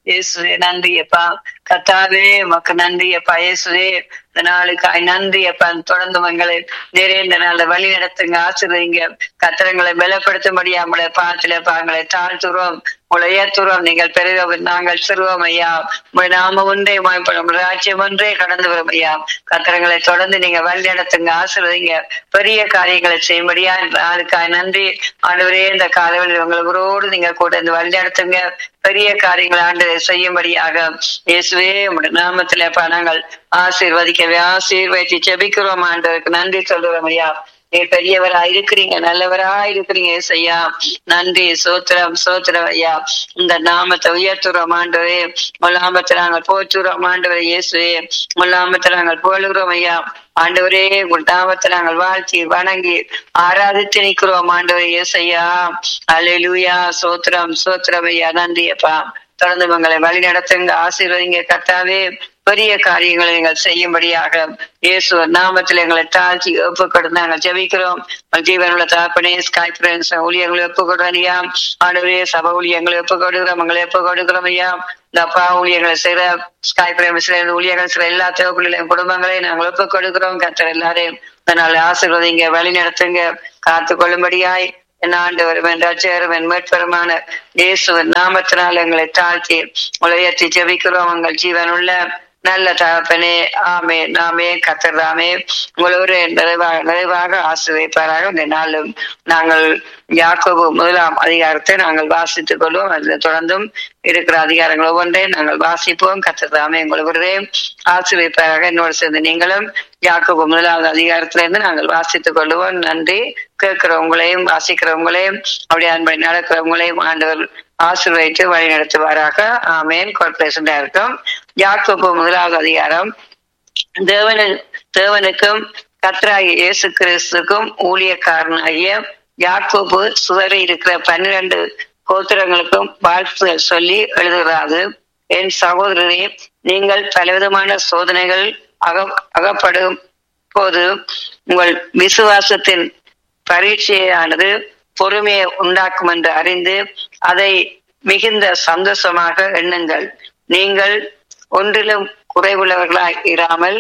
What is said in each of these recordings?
இயேசுவே நன்றி அப்பா கத்தாவே உமக்கு நன்றி அப்பா இயேசுவே இந்த நாளுக்காய் நன்றி அப்பா தொடர்ந்து மங்களை நிறைய இந்த நாள்ல வழி நடத்துங்க ஆசிரியங்க கத்திரங்களை பலப்படுத்தும்படியா நம்மளை பாத்துல பாங்களை தாழ்த்துறோம் உங்களை ஏத்துறோம் நீங்கள் பெருக நாங்கள் சிறுவோம் ஐயா உங்களை நாம ஒன்றே மாய்ப்படும் ராஜ்யம் ஒன்றே கடந்து வரும் ஐயா கத்திரங்களை தொடர்ந்து நீங்க வழி நடத்துங்க ஆசிரியங்க பெரிய காரியங்களை செய்யும்படியா இந்த நாளுக்காய் நன்றி ஆண்டவரே இந்த காலவெளியில் உங்களோடு நீங்க கூட இந்த வழி நடத்துங்க பெரிய காரியங்களை ஆண்டு செய்யும்படியாக இயேசுவே உங்களுடைய நாமத்துல அப்பா நாங்கள் ஆசீர்வதிக்கவே ஆசீர்வதித்து செபிக்கிறோம் ஆண்டவருக்கு நன்றி சொல்லுறோம் ஐயா நீ பெரியவரா இருக்கிறீங்க நல்லவரா இருக்கிறீங்க ஐயா நன்றி சோத்திரம் சோத்திரம் ஐயா இந்த நாமத்தை உயர்த்துறோம் ஆண்டவரே முல்லாமத்தை நாங்கள் போற்றுறோம் ஆண்டவரே இயேசுவே முல்லாமத்தை நாங்கள் போலுகிறோம் ஐயா ஆண்டவரே உங்கள் நாமத்தை நாங்கள் வாழ்த்தி வணங்கி ஆராதித்து நிற்கிறோம் ஆண்டவரே இயேசையா அலையிலுயா சோத்திரம் சோத்திரம் ஐயா நன்றி அப்பா தொடர்ந்து உங்களை வழி நடத்துங்க ஆசீர்வதிங்க கத்தாவே பெரிய காரியங்களை நீங்கள் செய்யும்படியாக இயேசு நாமத்தில் எங்களை தாழ்த்தி ஒப்பு கொடுத்து நாங்கள் ஜெபிக்கிறோம் ஜீவனுள்ள தாப்பனே ஸ்காய் ஃப்ரெண்ட்ஸ் ஊழியர்களை ஒப்பு கொடுறியா ஆண்டவரே சபை ஊழியங்களை ஒப்பு கொடுக்கிறோம் உங்களை ஒப்பு கொடுக்கிறோம் ஐயா இந்த அப்பா ஊழியர்களை செய்யற ஸ்காய் பிரேமஸ்ல ஊழியர்கள் செய்யற எல்லா தேவைகளையும் குடும்பங்களையும் நாங்கள் ஒப்பு கொடுக்கிறோம் கத்தர் எல்லாரையும் அதனால ஆசீர்வதிங்க வழி நடத்துங்க காத்து கொள்ளும்படியாய் என் ஆண்டவர் என் ரட்சகரும் என் மீட்பருமான இயேசுவின் நாமத்தினால் எங்களை தாழ்த்தி உலகத்தை ஜெபிக்கிறோம் உங்கள் ஜீவனுள்ள நல்ல தகப்பனே ஆமே நாமே கத்தராமே உங்களோடு நிறைவாக நிறைவாக ஆசிரியப்பாராக இந்த நாளும் நாங்கள் யாக்கோபு முதலாம் அதிகாரத்தை நாங்கள் வாசித்துக் கொள்வோம் அதில் தொடர்ந்தும் இருக்கிற அதிகாரங்கள் ஒவ்வொன்றையும் நாங்கள் வாசிப்போம் கத்தராமே உங்களோடே ஆசிரியப்பாராக என்னோடு சேர்ந்து நீங்களும் யாக்கோபு முதலாவது அதிகாரத்திலிருந்து நாங்கள் வாசித்துக் கொள்வோம் நன்றி கேட்கிறவங்களையும் வாசிக்கிறவங்களையும் அப்படியே அன்படி நடக்கிறவங்களையும் ஆண்டவர் ஆசீர்வதித்து வழி நடத்துவாராக ஆமேன் கார்பரேஷன் இருக்கும் யாக்கோபு முதலாவது அதிகாரம் தேவனு தேவனுக்கும் கத்ராகி இயேசு கிறிஸ்துக்கும் ஊழியக்காரனாகிய யாக்கோபு சுவரி இருக்கிற பன்னிரண்டு கோத்திரங்களுக்கும் வாழ்த்துகள் சொல்லி எழுதுகிறாது என் சகோதரரே நீங்கள் பலவிதமான சோதனைகள் அக அகப்படும் போது உங்கள் விசுவாசத்தின் பரீட்சையானது பொறுமையை உண்டாக்கும் என்று அறிந்து அதை மிகுந்த சந்தோஷமாக எண்ணுங்கள் நீங்கள் ஒன்றிலும் குறைவுள்ளவர்களாய் இராமல்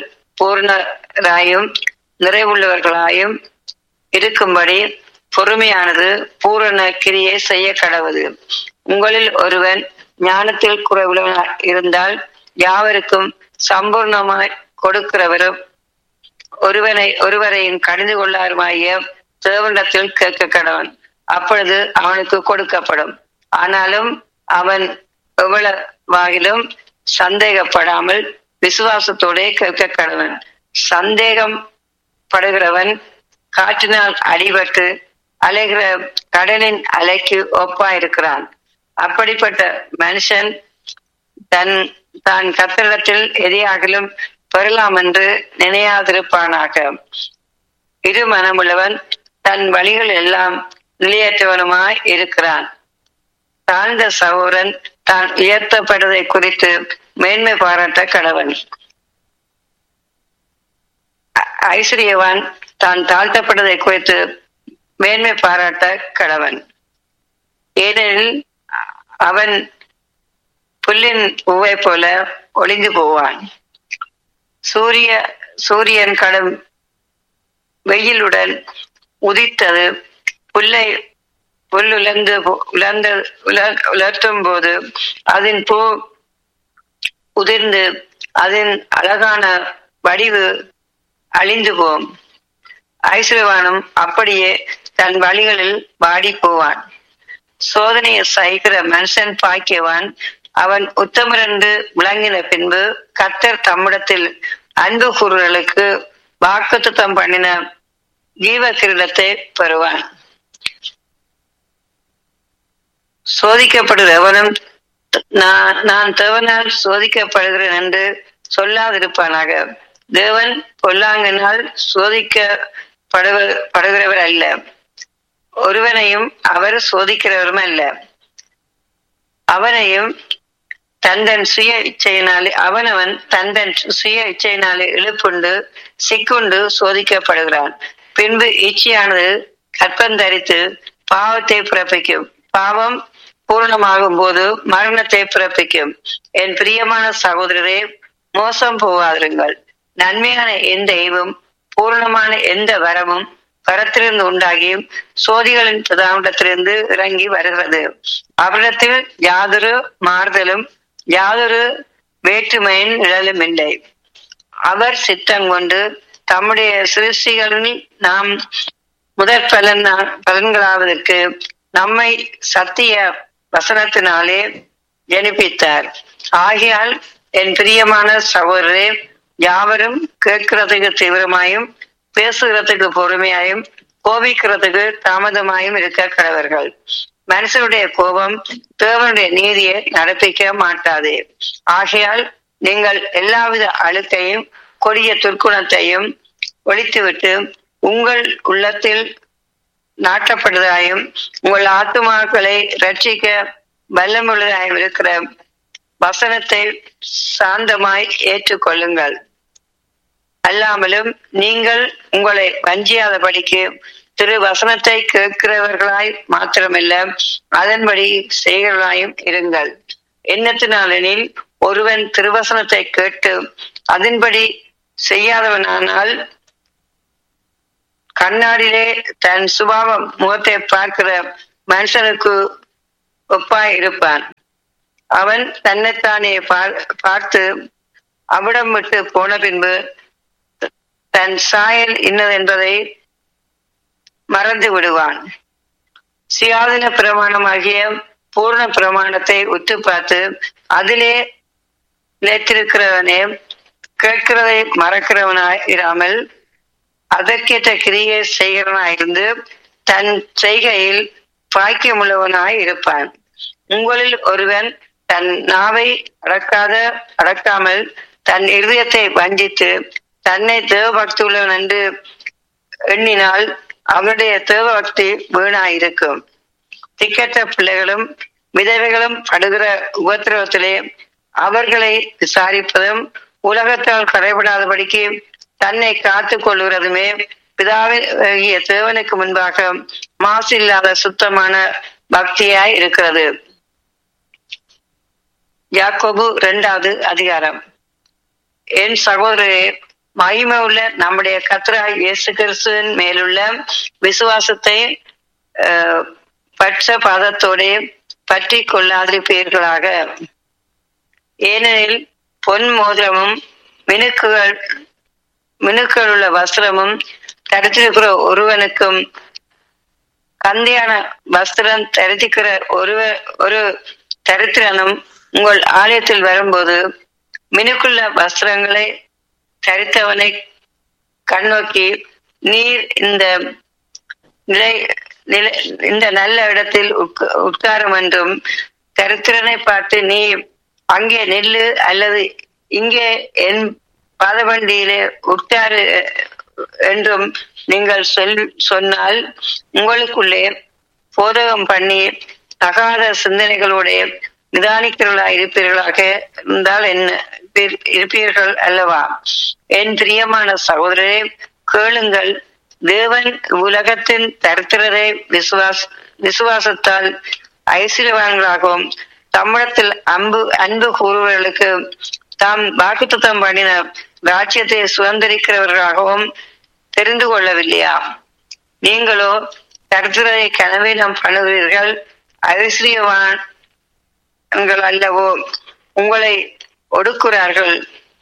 பூர்ணராயும் நிறைவுள்ளவர்களாயும் இருக்கும்படி பொறுமையானது பூரண கிரியை செய்ய கடவுது உங்களில் ஒருவன் ஞானத்தில் குறைவுள்ளவனாய் இருந்தால் யாவருக்கும் சம்பூர்ணமாய் கொடுக்கிறவரும் ஒருவனை ஒருவரையும் கடிந்து கொள்ளாருமாய தேவனிடத்தில் கேட்க கடவன் அப்பொழுது அவனுக்கு கொடுக்கப்படும் ஆனாலும் அவன் எவ்வளவாகிலும் சந்தேகப்படாமல் விசுவாசத்தோட கேட்க கடவன் சந்தேகம் படுகிறவன் காற்றினால் அடிபட்டு அலைகிற கடலின் அலைக்கு ஒப்பா இருக்கிறான் அப்படிப்பட்ட மனுஷன் தன் தான் கத்திரத்தில் எதையாகிலும் பெறலாம் என்று நினையாதிருப்பானாக இரு மனமுள்ளவன் தன் வழிகள் எல்லாம் நிலையற்றவனுமாய் இருக்கிறான் தாழ்ந்த சகோதரன் தான் உயர்த்தப்படுவதை குறித்து மேன்மை பாராட்ட கடவன் ஐஸ்வர்யவான் தான் தாழ்த்தப்படுவதை குறித்து மேன்மை பாராட்ட கடவன் ஏனெனில் அவன் புல்லின் பூவை போல ஒளிந்து போவான் சூரிய சூரியன் கடும் வெயிலுடன் உதித்தது புல்லை புல் உலர்ந்து உலர்ந்த உலர்த்தும் போது அதன் பூ உதிர்ந்து அதன் அழகான வடிவு அழிந்து போம் ஐஸ்வர்வானும் அப்படியே தன் வழிகளில் வாடி போவான் சோதனையை சகிக்கிற மனுஷன் பாக்கியவான் அவன் உத்தமரென்று விளங்கின பின்பு கத்தர் தம்மிடத்தில் அன்பு கூறுகளுக்கு வாக்குத்தம் பண்ணின ஜீவ கிரீடத்தை பெறுவான் சோதிக்கப்படுகிறவனும் நான் நான் தேவனால் சோதிக்கப்படுகிறேன் என்று சொல்லாதிருப்பானாக தேவன் பொல்லாங்கினால் சோதிக்கப்படுகிறவர் அல்ல ஒருவனையும் அவர் சோதிக்கிறவரும் அல்ல அவனையும் தந்தன் சுய இச்சையினாலே அவனவன் தந்தன் சுய இச்சையினாலே இழுப்புண்டு சிக்குண்டு சோதிக்கப்படுகிறான் பின்பு இச்சையானது கற்பந்தரித்து பாவத்தை பிறப்பிக்கும் பாவம் பூர்ணமாகும் போது மரணத்தை பிறப்பிக்கும் என் பிரியமான சகோதரரே மோசம் போகாதிருங்கள் நன்மையான எந்த ஈவும் பூர்ணமான எந்த வரமும் பரத்திலிருந்து உண்டாகி சோதிகளின் பிரதானிடத்திலிருந்து இறங்கி வருகிறது அவரிடத்தில் யாதொரு மாறுதலும் யாதொரு வேற்றுமையின் நிழலும் இல்லை அவர் சித்தம் கொண்டு தம்முடைய சிருஷ்டிகளில் நாம் முதற் பலன் பலன்களாவதற்கு நம்மை சத்திய வசனத்தினாலே ஜனிப்பித்தார் ஆகையால் என் பிரியமான சகோதரரே யாவரும் கேட்கிறதுக்கு தீவிரமாயும் பேசுகிறதுக்கு பொறுமையாயும் கோபிக்கிறதுக்கு தாமதமாயும் இருக்க கடவர்கள் மனுஷனுடைய கோபம் தேவனுடைய நீதியை நடப்பிக்க மாட்டாது ஆகையால் நீங்கள் எல்லாவித அழுக்கையும் கொடிய துர்க்குணத்தையும் ஒழித்துவிட்டு உங்கள் உள்ளத்தில் நாட்டப்படுவதாயும் உங்கள் ஆத்துமாக்களை ரட்சிக்க வல்லமுள்ளதாயும் இருக்கிற வசனத்தை சாந்தமாய் ஏற்றுக்கொள்ளுங்கள் அல்லாமலும் நீங்கள் உங்களை வஞ்சியாதபடிக்கு திரு வசனத்தை கேட்கிறவர்களாய் மாத்திரமல்ல அதன்படி செய்கிறவர்களாயும் இருங்கள் எண்ணத்தினாலெனில் ஒருவன் திருவசனத்தை கேட்டு அதன்படி செய்யாதவனானால் கண்ணாடியிலே தன் சுபாவம் முகத்தை பார்க்கிற மனுஷனுக்கு ஒப்பாய் இருப்பான் அவன் தன்னைத்தானே பார்த்து அவிடம் விட்டு போன பின்பு தன் சாயல் இன்னது என்பதை மறந்து விடுவான் சுயாதீன பிரமாணமாகிய பூர்ண பிரமாணத்தை உத்து பார்த்து அதிலே நிலைத்திருக்கிறவனே கேட்கிறதை மறக்கிறவனாய் இராமல் அதற்கேற்ற கிரியை செய்கிறவனாயிருந்து தன் செய்கையில் பாக்கியமுள்ளவனாய் இருப்பான் உங்களில் ஒருவன் தன் நாவை அடக்காத அடக்காமல் தன் இருதயத்தை வஞ்சித்து தன்னை தேவபக்தி உள்ளவன் என்று எண்ணினால் அவனுடைய தேவபக்தி வீணாயிருக்கும் திக்கற்ற பிள்ளைகளும் விதவைகளும் படுகிற உபத்திரவத்திலே அவர்களை விசாரிப்பதும் உலகத்தால் கடைபடாதபடிக்கு தன்னை காத்து கொள்கிறதுமே பிதாவிய தேவனுக்கு முன்பாக மாசு இல்லாத சுத்தமான பக்தியாய் இருக்கிறது யாக்கோபு இரண்டாவது அதிகாரம் என் சகோதரரே மகிமை உள்ள நம்முடைய கத்ரா இயேசு கிறிஸ்துவின் மேலுள்ள விசுவாசத்தை பற்ற பாதத்தோட பற்றி கொள்ளாதிருப்பீர்களாக ஏனெனில் பொன் மோதிரமும் மினுக்குகள் மினுக்கள் உள்ள வஸ்திரமும் தரித்திருக்கிற ஒருவனுக்கும் கந்தியான வஸ்திரம் தரித்திக்கிற ஒருவ ஒரு தரித்திரனும் உங்கள் ஆலயத்தில் வரும்போது மினுக்குள்ள வஸ்திரங்களை தரித்தவனை கண்ணோக்கி நீர் இந்த நிலை நிலை இந்த நல்ல இடத்தில் உட்காரும் என்றும் தரித்திரனை பார்த்து நீ அங்கே நெல்லு அல்லது இங்கே என் பாதவண்டியிலே உட்காரு என்றும் நீங்கள் சொல் சொன்னால் உங்களுக்குள்ளே போதகம் பண்ணி தகாத சிந்தனைகளுடைய நிதானிக்கிறவர்களாக இருப்பீர்களாக இருந்தால் என்ன இருப்பீர்கள் அல்லவா என் பிரியமான சகோதரரே கேளுங்கள் தேவன் உலகத்தின் தரித்திரரை விசுவாஸ் விசுவாசத்தால் ஐஸ்வர்யவான்களாகவும் தம்மிடத்தில் அன்பு அன்பு கூறுவர்களுக்கு தாம் வாக்குத்தம் பண்ணின ராஜ்யத்தை சுதந்திரிக்கிறவர்களாகவும் தெரிந்து கொள்ளவில்லையா நீங்களோ தரித்திரரை கனவீனம் பண்ணுகிறீர்கள் ஐஸ்வர்யவான் அல்லவோ உங்களை ஒடுக்குறார்கள்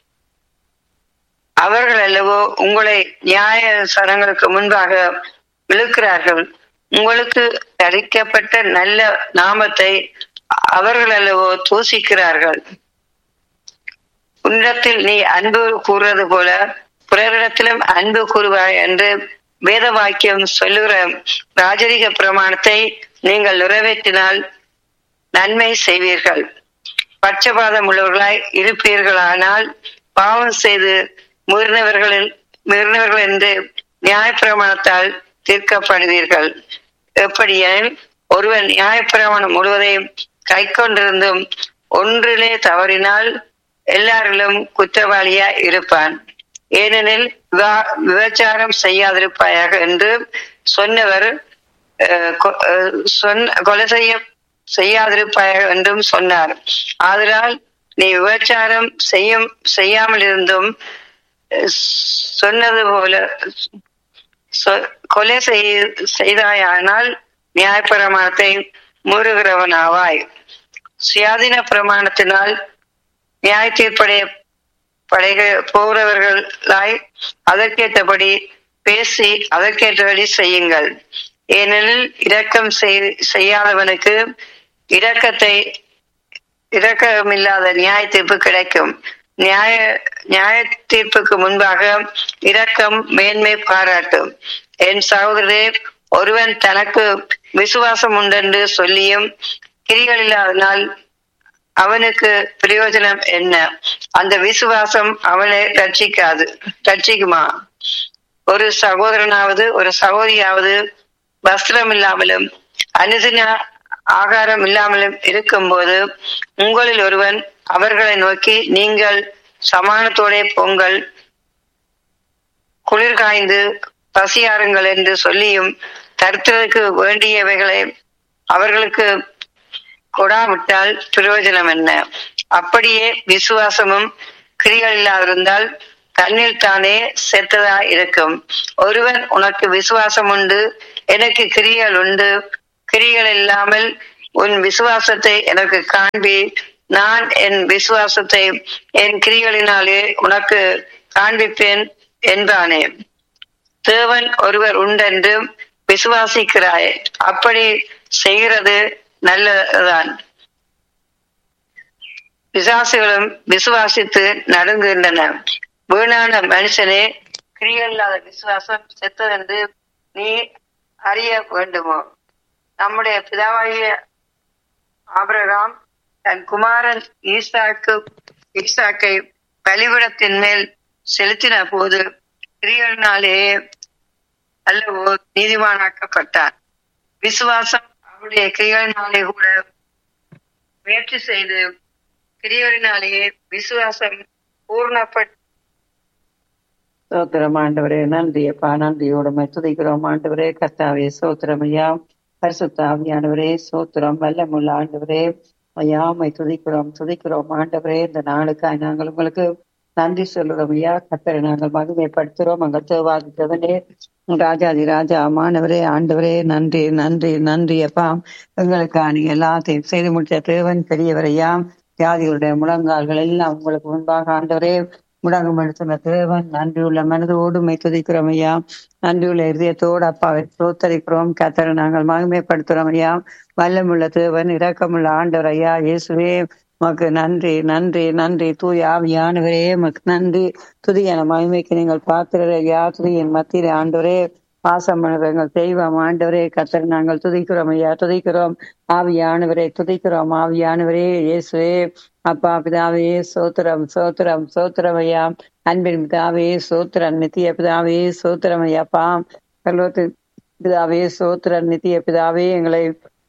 அவர்கள் அல்லவோ உங்களை நியாய சரங்களுக்கு முன்பாக இழுக்கிறார்கள் உங்களுக்கு தரிக்கப்பட்ட நல்ல நாமத்தை அவர்கள் அல்லவோ தூசிக்கிறார்கள் உன்னிடத்தில் நீ அன்பு கூறுவது போல பிறரிடத்திலும் அன்பு கூறுவாய் என்று வேத வாக்கியம் சொல்லுகிற ராஜரிக பிரமாணத்தை நீங்கள் நிறைவேற்றினால் நன்மை செய்வீர்கள் பட்சபாதம் உள்ளவர்களாய் இருப்பீர்களானால் பாவம் செய்து முதிர்ந்தவர்களில் முதிர்ந்தவர்கள் என்று நியாயப்பிரமாணத்தால் தீர்க்கப்படுவீர்கள் எப்படியெனில் ஒருவன் நியாயப்பிரமாணம் முழுவதையும் கை கொண்டிருந்தும் ஒன்றிலே தவறினால் எல்லாரிலும் குற்றவாளியா இருப்பான் ஏனெனில் விபச்சாரம் செய்யாதிருப்பாயாக என்று சொன்னவர் சொன்ன கொலை செய்ய செய்யாதிருப்பாய் என்றும் சொன்னார் ஆதலால் நீ விபச்சாரம் செய்யும் செய்யாமல் இருந்தும் அஹ், சொன்னது போல சொ- கொலை செய்- செய்தாயானால் நியாயப்பிரமாணத்தை மூறுகிறவனாவாய் சுயாதீன பிரமாணத்தினால் நியாய தீர்ப்படைய படைக போகிறவர்களாய் அதற்கேற்றபடி பேசி அதற்கேற்றபடி செய்யுங்கள் ஏனெனில் இரக்கம் செய்- செய்யாதவனுக்கு இரக்கத்தை இரக்கமில்லாத நியாய தீர்ப்பு கிடைக்கும் நியாய நியாய தீர்ப்புக்கு முன்பாக இரக்கம் மேன்மை பாராட்டும் என் சகோதரரே ஒருவன் தனக்கு விசுவாசம் உண்டென்று சொல்லியும் கிரிகள் இல்லாதனால் அவனுக்கு பிரயோஜனம் என்ன அந்த விசுவாசம் அவனை ரட்சிக்காது ரட்சிக்குமா ஒரு சகோதரனாவது ஒரு சகோதரியாவது வஸ்திரம் இல்லாமலும் அனுதின ஆகாரம் இல்லாமலும் இருக்கும்போது உங்களில் ஒருவன் அவர்களை நோக்கி நீங்கள் சமானத்தோட பொங்கல் குளிர் காய்ந்து பசியாருங்கள் என்று சொல்லியும் தருத்திற்கு வேண்டியவைகளை அவர்களுக்கு கொடாவிட்டால் பிரயோஜனம் என்ன அப்படியே விசுவாசமும் கிரிகள் இல்லாதிருந்தால் தன்னில் தானே செத்ததா இருக்கும் ஒருவன் உனக்கு விசுவாசம் உண்டு எனக்கு கிரிகள் உண்டு கிரிகள் இல்லாமல் உன் விசுவாசத்தை எனக்கு காண்பி நான் என் விசுவாசத்தை என் கிரிகளினாலே உனக்கு காண்பிப்பேன் என்றானே தேவன் ஒருவர் உண்டென்று விசுவாசிக்கிறாய் அப்படி செய்கிறது நல்லதுதான் பிசாசுகளும் விசுவாசித்து நடுங்குகின்றன வீணான மனுஷனே கிரியல்லாத விசுவாசம் செத்ததென்று நீ அறிய வேண்டுமோ நம்முடைய பிதாவாகிய ஆபிரகாம் தன் குமாரன் ஈசாக்கு ஈசாக்கை பலிபிடத்தின் மேல் செலுத்தின போது கிரியலினாலே அல்லவோ நீதிமானாக்கப்பட்டார் விசுவாசம் அவருடைய கிரிகளினாலே கூட முயற்சி செய்து கிரிகளினாலேயே விசுவாசம் பூர்ணப்பட்டு சோத்திரம் ஆண்டவரே நன்றி அப்பா நன்றியோடு துதிக்கிறோம் ஆண்டவரே கர்த்தாவே சோத்திரம் ஐயா பரிசுத்த ஆவியானவரே சோத்திரம் வல்லமுள்ள ஆண்டவரே ஐயா மை துதிக்கிறோம் துதிக்கிறோம் ஆண்டவரே இந்த நாளுக்காய் நாங்கள் உங்களுக்கு நன்றி சொல்லுறோம் ஐயா கத்தரை நாங்கள் மகிமைப்படுத்துகிறோம் எங்கள் தேவாதி தேவனே ராஜாதி ராஜா மாணவரே ஆண்டவரே நன்றி நன்றி நன்றி அப்பா எங்களுக்காக நீங்க எல்லாத்தையும் செய்து முடிச்ச தேவன் பெரியவரையா ஜாதிகளுடைய முழங்கால்கள் எல்லாம் உங்களுக்கு முன்பாக ஆண்டவரே முடங்கும் சொன்ன தேவன் நன்றியுள்ள மனதோடு மை துதிக்கிறோம் ஐயா நன்றியுள்ள இருதயத்தோடு அப்பாவை சோத்தரிக்கிறோம் கத்தரை நாங்கள் மகிமைப்படுத்துறோம் ஐயா வல்லமுள்ள தேவன் இரக்கமுள்ள ஆண்டவர் ஐயா இயேசுவே உமக்கு நன்றி நன்றி நன்றி தூய ஆவியானவரே உமக்கு நன்றி துதியான மகிமைக்கு நீங்கள் பார்க்கிற ஐயா துதியின் மத்தியிலே ஆண்டவரே பாசம் எங்கள் தெய்வம் ஆண்டவரே கத்தர் நாங்கள் துதிக்கிறோம் ஐயா துதிக்கிறோம் ஆவியானவரே துதிக்கிறோம் ஆவியானவரே இயேசுவே அப்பா பிதாவே சோத்திரம் சோத்திரம் சோத்திரம் ஐயா அன்பின் பிதாவே சோத்திரம் நித்திய பிதாவே சோத்திரம் ஐயாப்பா பரலோகத்து பிதாவே சோத்திரம் நித்திய பிதாவே எங்களை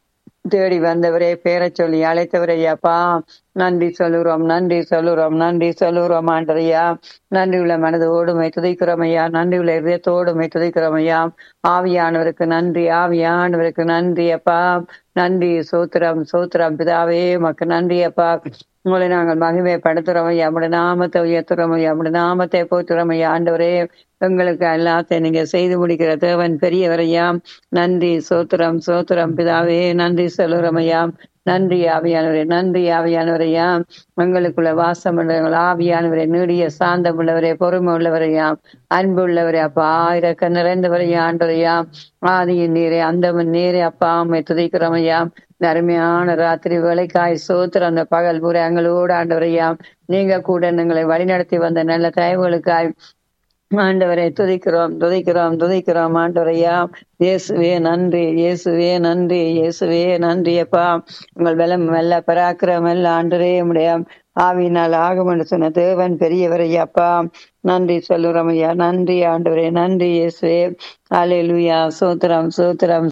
தேடி வந்தவரே பேரச் சொல்லி அழைத்தவரே ஐயாப்பா நன்றி சொல்லுறோம் நன்றி சொல்லுறோம் நன்றி சொல்லுறோம் ஆண்டரையா நன்றி உள்ள மனதோடு மை துதிக்கிறோம் ஐயா நன்றி உள்ள இதயத்தோடு மை துதிக்கிறோம் ஐயா ஆவியானவருக்கு நன்றி ஆவியானவருக்கு நன்றி அப்பா நன்றி சோத்திரம் சோத்திரம் பிதாவே மக்கு நன்றி அப்பா உங்களை நாங்கள் மகிமைப்படுத்துறோம் ஐயா நம்முடைய நாமத்தை உயர்த்துறோம் ஐயா நம்முடைய நாமத்தை போத்துறோம் ஐயா ஆண்டவரே எங்களுக்கு எல்லாத்தையும் நீங்க செய்து முடிக்கிற தேவன் பெரியவரையா நன்றி சோத்திரம் சோத்திரம் பிதாவே நன்றி சொல்லுறோம் ஐயா நன்றி ஆவியானவரே நன்றி ஆவியானவரையா எங்களுக்குள்ள வாசம் உள்ளவர்கள் ஆவியானவரே நீடிய சாந்தம் உள்ளவரே பொறுமை உள்ளவரையா அன்பு உள்ளவரே அப்பா ஆயிரக்க நிறைந்தவரையா ஆண்டவரையா ஆதியின் நீரே அந்தவன் நீரே அப்பா அம்மை துதிக்கிறோம் ஐயா இந்த அருமையான ராத்திரி வேலைக்காய் சோத்திரம் அந்த பகல் பூரா எங்களோடு ஆண்டவரையா நீங்க கூட எங்களை வழிநடத்தி வந்த நல்ல தயவுகளுக்காய் ஆண்டவரை துதிக்கிறோம் துதிக்கிறோம் துதிக்கிறோம் ஆண்டவரையா இயேசுவே நன்றி இயேசுவே நன்றி இயேசுவே நன்றி அப்பா உங்கள் பலம் மெல்ல பராக்கிரம் எல்ல ஆண்டரே உடைய ஆவியினால் ஆகும் என்று சொன்ன தேவன் பெரியவரையா அப்பா நன்றி சொல்லுறோம் ஐயா நன்றி ஆண்டவரே நன்றி இயேசுவே அலையலுயா சோத்திரம் சோத்திரம்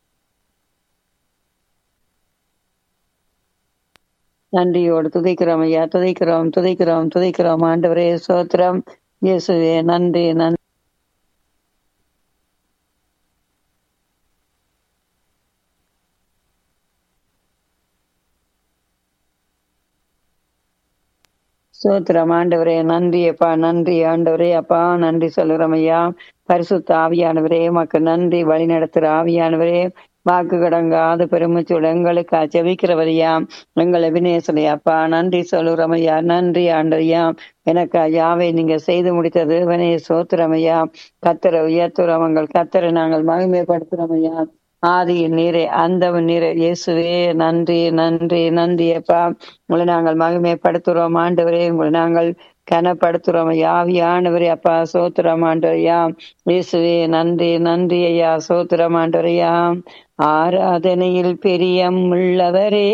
நன்றியோடு துதிக்கிறோம் ஐயா துதிக்கிறோம் துதிக்கிறோம் துதிக்கிறோம் ஆண்டவரே சோத்திரம் இயேசுவே நன்றி நன்றி சோத்திரம் ஆண்டவரே நன்றி அப்பா நன்றி ஆண்டவரே அப்பா நன்றி சொல்லுறோம் ஐயா பரிசுத்த ஆவியானவரே மக்கு நன்றி வழி நடத்துற ஆவியானவரே வாக்கு கடங்காத பெருமிச்சோட எங்களுக்கு ஜெபிக்கிறவரையா எங்களை வினேசனையா அப்பா நன்றி சொல்லுறோம் ஐயா நன்றி ஆண்டரையா எனக்கு ஐயாவை நீங்க செய்து முடித்தது வனே சோத்திரமையா கத்தரை உயர்த்துறோம் உங்கள் கத்தரை நாங்கள் மகிமைப்படுத்துறோம் ஐயா ஆதியின் நீரே அந்தவன் நீரே இயேசுவே நன்றி நன்றி நன்றி அப்பா உங்களை நாங்கள் மகிமைப்படுத்துறோம் ஆண்டவரே உங்களை நாங்கள் கனப்படுத்துறோம் யாவியானவரே அப்பா சோத்திரம் ஆண்டவரையா இயேசுவே நன்றி நன்றி ஐயா சோத்திரம் ஆண்டவரையா ஆராதனையில் பிரியம் உள்ளவரே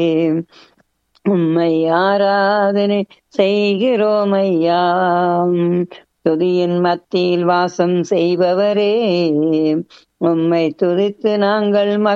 உம்மை ஆராதனை செய்கிறோம் ஐயா துதியின் மத்தியில் வாசம் செய்பவரே உம்மை துதித்து நாங்கள்